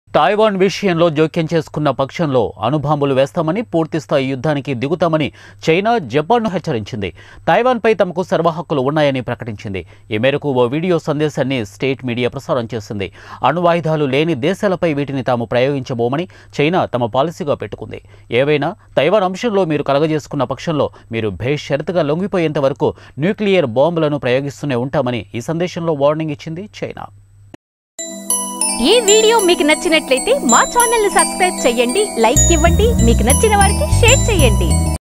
Taiwan విషయంలో జోక్యం చేసుకున్న పక్షంలో అణుబాంబులు వేస్తామని పూర్తిస్థాయి యుద్ధానికి దిగుతామని చైనా జపాన్ను హెచ్చరించింది తైవాన్పై తమకు సర్వ హక్కులు ఉన్నాయని ప్రకటించింది ఈ మేరకు ఓ వీడియో సందేశాన్ని స్టేట్ మీడియా ప్రసారం చేసింది అణువాయుధాలు లేని దేశాలపై వీటిని తాము ప్రయోగించబోమని చైనా తమ పాలసీగా పెట్టుకుంది ఏవైనా తైవాన్ అంశంలో మీరు కలగజేసుకున్న పక్షంలో మీరు బేషరతుగా లొంగిపోయేంత వరకు న్యూక్లియర్ బాంబులను ప్రయోగిస్తూనే ఉంటామని ఈ సందేశంలో వార్నింగ్ ఇచ్చింది చైనా ఈ వీడియో మీకు నచ్చినట్లయితే మా ఛానల్ ని సబ్స్క్రైబ్ చేయండి లైక్ ఇవ్వండి మీకు నచ్చిన వారికి షేర్ చేయండి